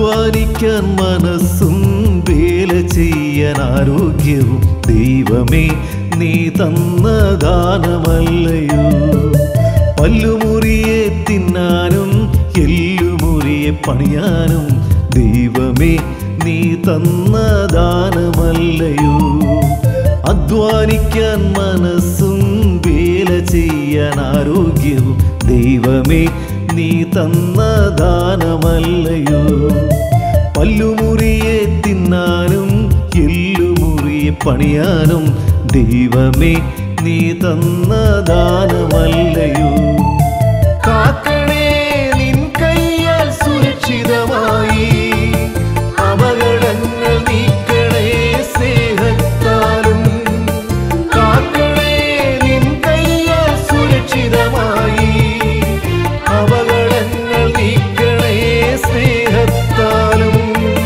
അധ്വാനിക്കാൻ മനസ്സും വേല ചെയ്യാൻ ആരോഗ്യവും ദൈവമേ നീ തന്ന ദാനമല്ലയോ പല്ലുമുറിയെ തിന്നാനും എല്ലുമുറിയെ പണിയാനും ദൈവമേ നീ തന്ന ദാനമല്ലയോ അധ്വാനിക്കാൻ മനസ്സും വേല ചെയ്യാൻ ആരോഗ്യവും ദൈവമേ നീ തന്ന ദാനമല്ലയോ പല്ലുമുറിയെ തിന്നാനും എല്ലുമുറിയെ പണിയാനും ദൈവമേ നീ തന്ന ദാനമല്ലയോ കാക്കണേ നിൻ കയ്യാൽ സുരക്ഷിതമായി അപകടങ്ങൾ നീക്കണേ സ്നേഹത്താലും കാക്കണേ നിൻ കയ്യാൽ സുരക്ഷിതമായി അപകടങ്ങൾ നീക്കണേ സ്നേഹത്താലും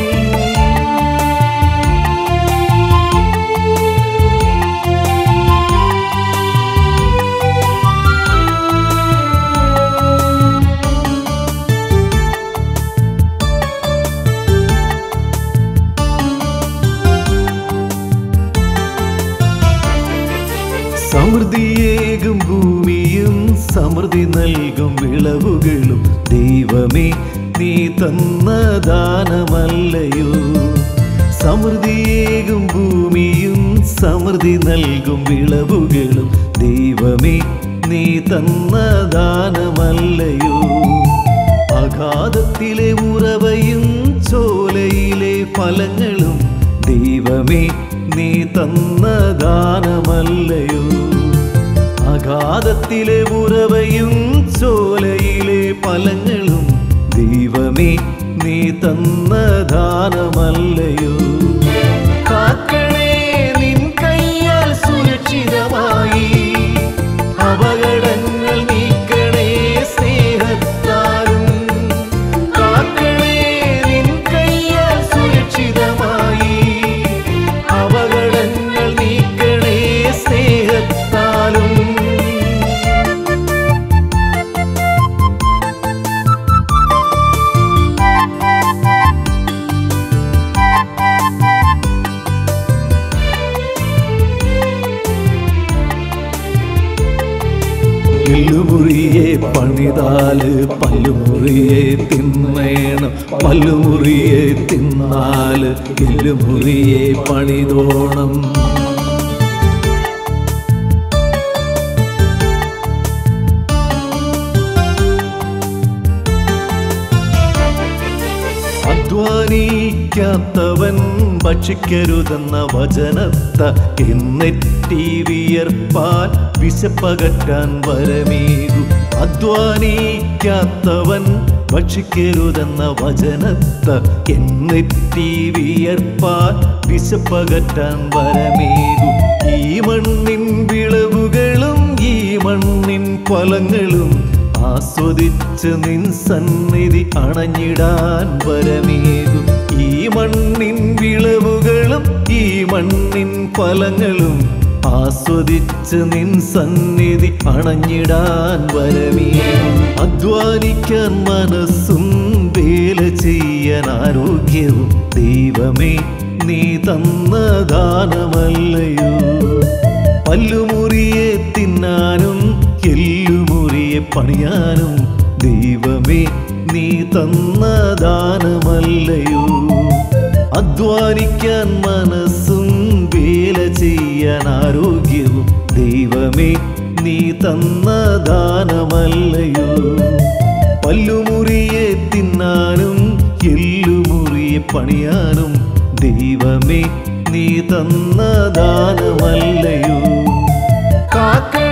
സമൃദ്ധിയേകും ഭൂമിയും സമൃദ്ധി നൽകും വിളവുകളും ദൈവമേ നീ തന്ന ദാനമല്ലയോ സമൃദ്ധിയേകും ഭൂമിയും സമൃദ്ധി നൽകും വിളവുകളും ദൈവമേ നീ തന്ന ദാനമല്ലയോ അഗാധത്തിലെ ഉറവയും ചോലയിലെ ഫലങ്ങളും ദൈവമേ നീ തന്ന ദാനമല്ലയോ അഗാധത്തിലെ ഉറവയും ചോലയിലെ ഫലങ്ങളും ദൈവമേ നീ തന്ന ദാനമല്ലയോ കാക്കണേ നിൻ കയ്യാൽ സുരക്ഷിതമായി അപകടങ്ങൾ നീക്കണേ സ്നേഹത്താലും കാക്കണേ നിൻ കയ്യാൽ സുരക്ഷിതമായി അപകടങ്ങൾ നീക്കണേ സ്നേഹത്താലും എല്ലുമുറിയെ പണിതാല് പല്ലുമുറിയെ തിന്നേണം പല്ലുമുറിയെ തിന്നാല് എല്ലുമുറിയെ പണിതോണം അധ്വാനിക്കാത്തവൻ ഭക്ഷിക്കരുതെന്ന വചനത്ത എന്നെറ്റി വിയർപ്പാൻ വിശപ്പകറ്റാൻ വരമേകു അധ്വാനിക്കാത്തവൻ ഭക്ഷിക്കരുതെന്ന വചനത്ത എന്നെറ്റി വിയർപ്പാൻ വിശപ്പകറ്റാൻ വരമേകു ഈ മണ്ണിൻ വിളവുകളും ഈ മണ്ണിൻ ഫലങ്ങളും ആസ്വദിച്ച് നിൻ സന്നിധി അണഞ്ഞിടാൻ വരമേകും ഈ മണ്ണിൻ വിളവുകളും ഈ മണ്ണിൻ ഫലങ്ങളും ആസ്വദിച്ച് നിൻ സന്നിധി അണഞ്ഞിടാൻ വരമേകും അധ്വാനിക്കാൻ മനസ്സും വേല ചെയ്യാൻ ആരോഗ്യവും ദൈവമേ നീ തന്ന ദാനമല്ലയോ പല്ലുമുറിയെ തിന്നാനും എല്ലുമുറിയെ പണിയാനും ദൈവമേ നീ തന്ന ദാനമല്ലയോ അധ്വാനിക്കാൻ മനസ്സും വേല ചെയ്യാൻ ആരോഗ്യവും ദൈവമേ നീ തന്ന ദാനമല്ലയോ പല്ലുമുറിയെ തിന്നാനും എല്ലുമുറിയെ പണിയാനും ദൈവമേ നീ തന്ന ദാനമല്ലയോ കാക്ക